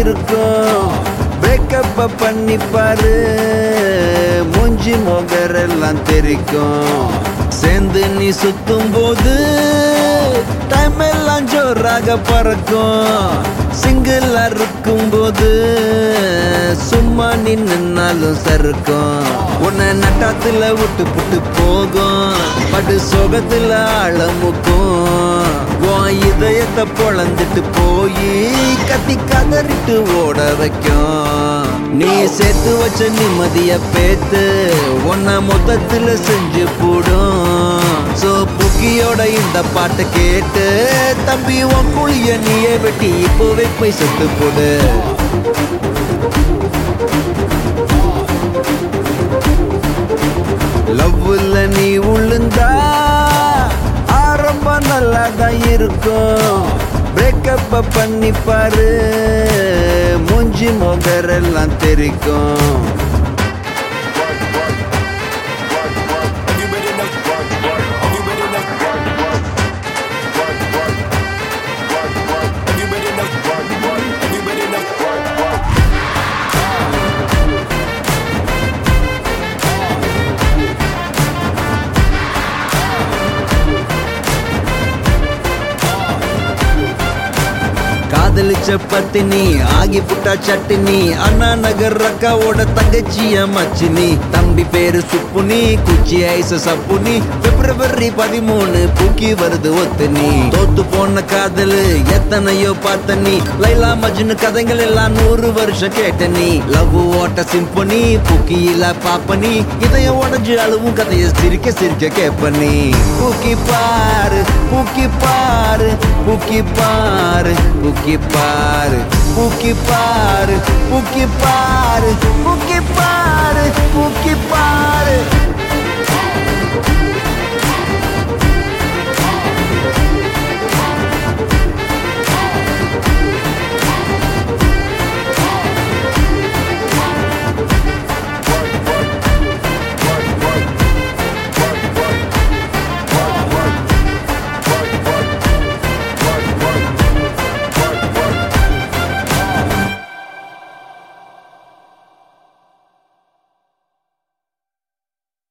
இருக்கும் பிரேக்கப் பண்ணி பாரு மூஞ்சி முகரெல்லாம் தெரிக்கும் சேர்ந்து நீ சுத்தும் போது டைம் எல்லாம் ஜோராக பறக்கும் சிங்கிளா இருக்கும் போது சும்மா நீ நின்னாலும் சறுக்கும் உன்னை நட்டாத்துல விட்டு புட்டு போகும் படு சோகத்துல அழமுக்கும் உன் இதயத்தை பொழந்துட்டு போய் கத்தி கதறிட்டு ஓட வைக்கும் நீ சேர்த்து வச்ச நிம்மதிய பேத்து உன்னை மொத்தத்துல செஞ்சு போடும் சோ புக்கியோட இந்த பாட்டை கேட்டு தம்பி உன் குழிய நீயே வெட்டி இப்போவே போய் செத்து போடு லவ்ல நீ உளுந்தா ஆரம்பம் நல்லா தான் இருக்கும் பிரேக்கப் பண்ணி பாரு மூஞ்சி முகரெல்லாம் தெரிக்கும் Everybody know, everybody know, everybody know, everybody know. காதலிச்ச பத்தினி ஆகி புட்டா சட்டினி அண்ணா நகர் ரக்காவோட தங்கச்சிய மச்சினி தம்பி பேரு சுப்புனி குச்சி ஐச சப்புனி பிப்ரவரி பதிமூணு பூக்கி வருது ஒத்துனி தோத்து போன காதலு எத்தனையோ பார்த்த நீ லைலா மஜ்னு கதைகள் எல்லாம் நூறு வருஷம் கேட்ட நீ லவ் ஓட்ட சிம்பனி பூக்கியில பாப்பனி இதைய உடஞ்சு அழுவும் கதைய சிரிக்க சிரிக்க கேப்ப நீ பூக்கி பாரு பூக்கி பாரு பூக்கி பாரு பூக்கி பாரு பூக்கி பாரு பூக்கி பாரு பூக்கி பாரு பூக்கி பாரு